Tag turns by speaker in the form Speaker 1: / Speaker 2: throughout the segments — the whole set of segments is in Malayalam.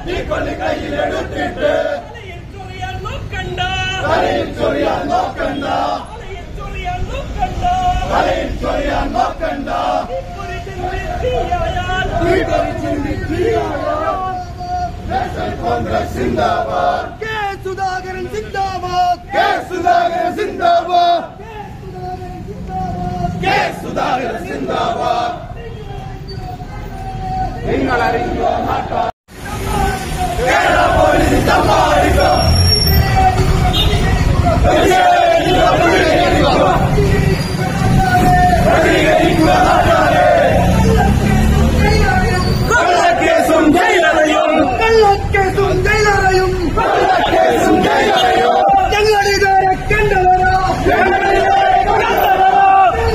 Speaker 1: തീക്കൊള്ളി കയ്യിലെടുത്തിട്ട്
Speaker 2: തലയിൽ ചൊറിയാൻ നോക്കണ്ട
Speaker 1: തലയിൽ ചൊറിയാൻ നോക്കണ്ട
Speaker 2: തലയിൽ ചൊറിയാൻ നോക്കണ്ട
Speaker 1: തലയിൽ ചൊറിയാൻ നോക്കണ്ട
Speaker 2: ഒരു ചിന്തിയായാൽ
Speaker 1: നാഷണൽ കോൺഗ്രസ് സിന്ദാബാദ്
Speaker 2: കെ സുധാകരൻ സിന്ദാബാദ്
Speaker 1: കെ സുധാകരൻ സിന്ദാബാദ് കെ സുധാകരൻ സിന്ദാബാദ് നിങ്ങൾ അറിയുമോ നാട്ടാ കേരള പോലീസ് തമ്മാടിക കള്ളക്കേസും ജയിലറയും
Speaker 2: കള്ളക്കേസും ജയിലറയും
Speaker 1: കള്ളക്കേസും ജയിലറയും
Speaker 2: ഞങ്ങളിതുവരെ കണ്ടവരാ ഞങ്ങളിതുവരെ കണ്ടവരാ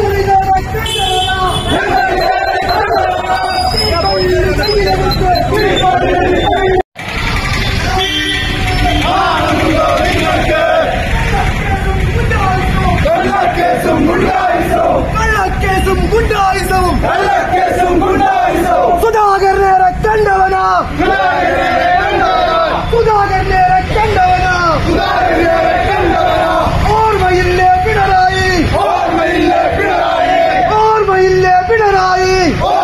Speaker 1: കള്ളക്കേസും ഗുണ്ടായിസവും
Speaker 2: കള്ളക്കേസും ഗുണ്ടായുസവും
Speaker 1: കള്ളക്കേസും ഗുണ്ടായിസവും
Speaker 2: സുധാകരനെ കണ്ടവനാ
Speaker 1: സുധാകരനെ കണ്ടവരാ
Speaker 2: സുധാകരനെ കണ്ടവനാ
Speaker 1: സുധാകരനെ കണ്ടവരാ
Speaker 2: ഓർമ്മയില്ലേ പിണറായി
Speaker 1: ഓർമ്മയില്ലേ പിണറായി
Speaker 2: ഓർമ്മയില്ലേ പിണറായി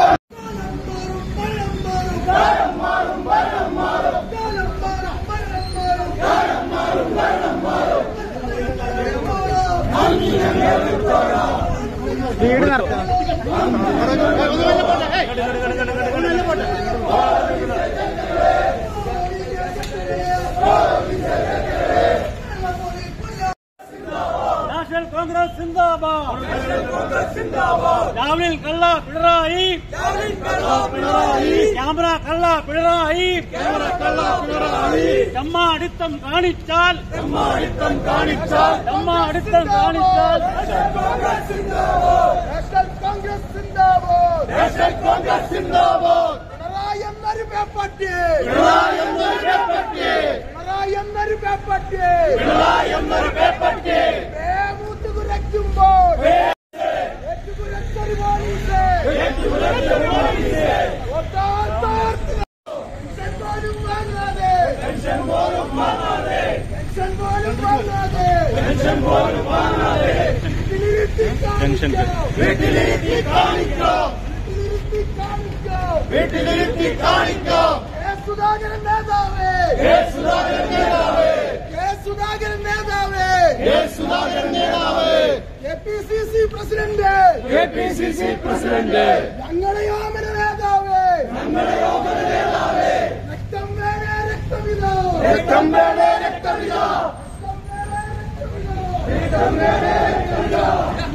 Speaker 2: നാഷണൽ കോൺഗ്രസ് സിന്ദാബാദ് രാവിലെ കള്ള പിണറായി ക്യാമറ കള്ള പിണറായി ക്യാമറ കള്ള പിണറായി ചമ്മ അടുത്തം കാണിച്ചാൽ ചമ്മ അടുത്തം കാണിച്ചാൽ ചമ്മ അടുത്തം കാണിച്ചാൽ
Speaker 1: നാഷണൽ കോൺഗ്രസ് സിന്ദാബാദ് നാഷണൽ കോൺഗ്രസ് സിന്ദാബാദ് പിണറായി എന്നൊരു പേപ്പട്ടി പിണറായി എന്നൊരു പേപ്പട്ടി പിണറായി എന്നൊരു പേപ്പട്ടി പിണറായി എന്നൊരു പേപ്പട്ടി മൂത്ത് കുരയ്ക്കുമ്പോൾ ഏറ്റുകുരച്ചൊരു പോലീസ് ഏറ്റുകുരച്ചൊരു പോലീസ് ഒട്ടാൻ തോർത്ത് പെൻഷൻ പോലും വാങ്ങാതെ പെൻഷൻ പോലും വാങ്ങാതെ പെൻഷൻ പോലും വാങ്ങാതെ പെൻഷൻ പോലും വാങ്ങാതെ വീട്ടിലിരുത്തി കാണിക്കോ വീട്ടിലിരുത്തി കാണിക്കോ വീട്ടിലിരുത്തി കാണിക്കോ വീട്ടിലിരുത്തി കാണിക്കോ കെ സുധാകരൻ നേതാവേ കെ സുധാകരൻ നേതാവേ കെ സുധാകരൻ നേതാവേ കെ സുധാകരൻ നേതാവേ K P C C president K P C C president ഞങ്ങളുടെ യോമന നേതാവേ ഞങ്ങളുടെ യോമന നേതാവേ രക്തം വേണേ രക്തമിതോ രക്തം വേണേ രക്തമിതോ രക്തം വേണേ രക്തമിതോ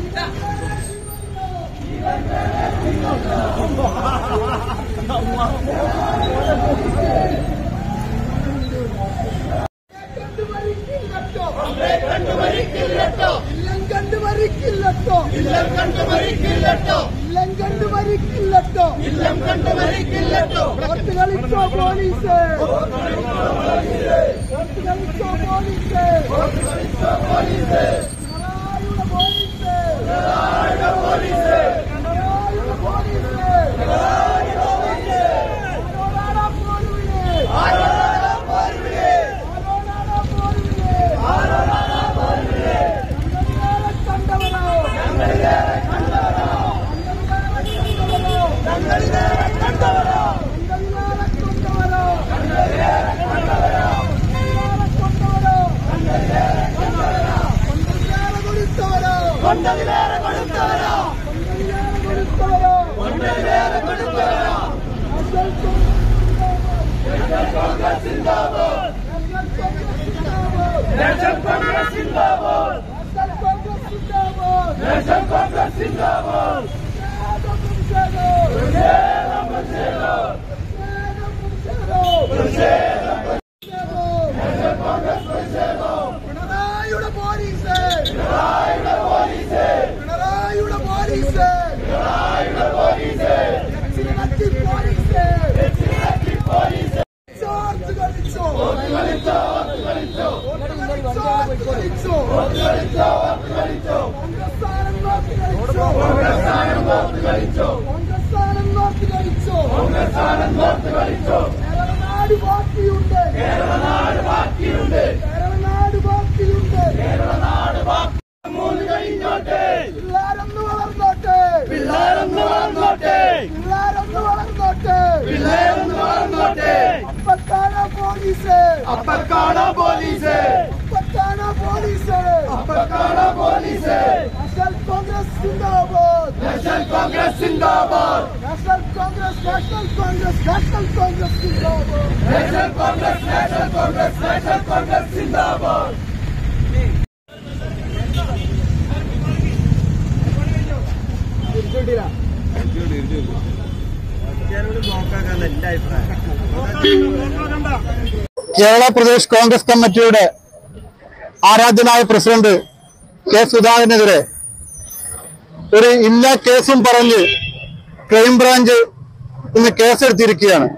Speaker 1: കണ്ടുമരിക്കില്ലട്ടോ ഇല്ലം കണ്ടുമരിക്കില്ലട്ടോ ഇല്ലം കണ്ടുമരിക്കില്ലട്ടോ ഇല്ലം കണ്ടുമരിക്കില്ലട്ടോ ഇല്ലം കണ്ടുമരിക്കില്ലട്ടോ ഒത്ത് കളിച്ചോ പോലീസ് ഒത്ത് കളിച്ചോ പോലീസ് പിണറായിയുടെ പോലീസ് പിണറായിയുടെ പോലീസ് പിണറായിയുടെ പോലീസ് ആരോടാ പോരുവിനെ ആരോടാ പോരുവിനെ ആരോടാ പോരുവിനെ ഞങ്ങളിലേറെ കണ്ടവരോ ഞങ്ങളിലേറെ കണ്ടവരോ ഞങ്ങളിലേറെ കണ്ടവരോ ഞങ്ങളിലേറെ കൊണ്ടവരോ ഞങ്ങളിലേറെ കൊണ്ടവരോ ഞങ്ങളിലേറെ കൊണ്ടവരോ കൊണ്ടതിലേറെ കൊടുത്തവരോ കൊണ്ടതിലേറെ കൊടുത്തവരോ കൊണ്ടതിലേറെ കൊടുത്തവരോ നാഷണൽ കോൺഗ്രസ് സിന്ദാബാദ് നാഷണൽ കോൺഗ്രസ് സിന്ദാബാദ് നാഷണൽ കോൺഗ്രസ് സിന്ദാബാദ് പിണറായിയുടെ പോലീസ് പിണറായിയുടെ പോലീസ് പിണറായിയുടെ പോലീസ് പിണറായിയുടെ പോലീസ് പോലീസ് പോലീസ് ചാർജ് കളിച്ചോ കളിച്ചോ കളിച്ചോ കളിച്ചോ കളിച്ചോ കളിച്ചോ കോൺഗ്രസ് സ്ഥാനം നോക്കി കളിച്ചോ കോൺഗ്രസ് സ്ഥാനം കേരളനാട് ബാക്കിയുണ്ട് കേരളനാട് ബാക്കിയുണ്ട് കേരളനാട് ബാക്കിയുണ്ട് കേരളനാട്
Speaker 2: മൂന്ന് കഴിഞ്ഞോട്ടെ
Speaker 1: പിള്ളേരൊന്ന് വളർന്നോട്ടെ
Speaker 2: പിള്ളേരൊന്ന് വളർന്നോട്ടെ
Speaker 1: പിള്ളേരൊന്ന് വളർന്നോട്ടെ
Speaker 2: പിള്ളേരൊന്ന് വളർന്നോട്ടെ
Speaker 1: അപ്പത്താന പോലീസ്
Speaker 2: അപ്പക്കാണ പോലീസ്
Speaker 1: അപ്പത്താന പോലീസ്
Speaker 2: അപ്പക്കാണ പോലീസ്
Speaker 1: നാഷണൽ കോൺഗ്രസ് സിന്ദാബാദ്
Speaker 2: നാഷണൽ കോൺഗ്രസ് സിന്ദാബാദ്
Speaker 1: national Congress national Congress national Congress സിന്ദാബാദ്
Speaker 2: national Congress national Congress national Congress സിന്ദാബാദ്
Speaker 3: കേരള പ്രദേശ് കോൺഗ്രസ് കമ്മിറ്റിയുടെ ആരാധ്യനായ പ്രസിഡന്റ് കെ സുധാകരനെതിരെ ഒരു ഇല്ല കേസും പറഞ്ഞ് ക്രൈംബ്രാഞ്ച് ഇന്ന് കേസെടുത്തിരിക്കുകയാണ്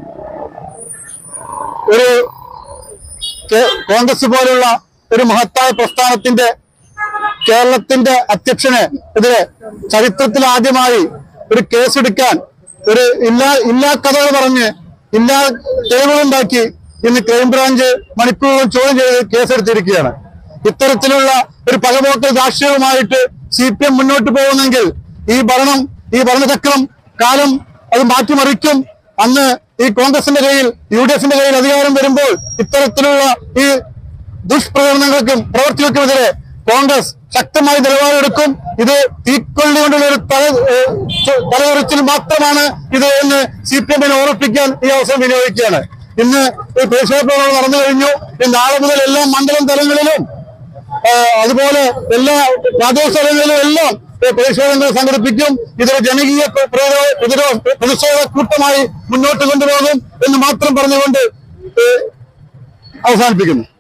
Speaker 3: ഒരു കേ- കോൺഗ്രസ് പോലുള്ള ഒരു മഹത്തായ പ്രസ്ഥാനത്തിന്റെ കേരളത്തിന്റെ അധ്യക്ഷന് എതിരെ ചരിത്രത്തിൽ ആദ്യമായി ഒരു കേസെടുക്കാൻ ഒരു ഇല്ലാ ഇല്ലാ കഥകൾ പറഞ്ഞ് ഇല്ലാ തെളിവുകളുണ്ടാക്കി ഇന്ന് ക്രൈംബ്രാഞ്ച് മണിക്കൂറുകൾ ചോദ്യം ചെയ്ത് കേസെടുത്തിരിക്കുകയാണ് ഇത്തരത്തിലുള്ള ഒരു പകപോക്കൽ രാഷ്ട്രീയവുമായിട്ട് സി പി എം മുന്നോട്ട് പോകുന്നെങ്കിൽ ഈ ഭരണം ഈ ഭരണചക്രം കാലം അത് മാറ്റിമറിക്കും അന്ന് ഈ കോൺഗ്രസിന്റെ കയ്യിൽ യു ഡി എഫിന്റെ കയ്യിൽ അധികാരം വരുമ്പോൾ ഇത്തരത്തിലുള്ള ഈ ദുഷ്പ്രചരണങ്ങൾക്കും പ്രവർത്തികൾക്കുമെതിരെ കോൺഗ്രസ് ശക്തമായ നിലപാടെടുക്കും ഇത് തീക്കൊള്ളി കൊണ്ടുള്ള ഒരു തല ഏഹ്, ചു- തലയുറച്ചിൽ മാത്രമാണ് ഇത് എന്ന് സി പി എമ്മിനെ ഓർമ്മിപ്പിക്കാൻ ഈ അവസരം വിനിയോഗിക്കുകയാണ് ഇന്ന് ഈ ദേശീയ പ്രകടനം നടന്നു കഴിഞ്ഞു ഇനി നാളെ മുതൽ എല്ലാ മണ്ഡലം തലങ്ങളിലും ഏഹ്, അതുപോലെ എല്ലാ പ്രാദേശിക തലങ്ങളിലും എല്ലാം ഏഹ്, പ്രതിഷേധങ്ങൾ സംഘടിപ്പിക്കും ഇതൊരു ജനകീയ പ്ര- പ്രതിരോ- പ്രതിരോ- പ്രതിഷേധ കൂട്ടമായി മുന്നോട്ട് കൊണ്ടുപോകും എന്ന് മാത്രം പറഞ്ഞുകൊണ്ട് ഏഹ്, അവസാനിപ്പിക്കുന്നു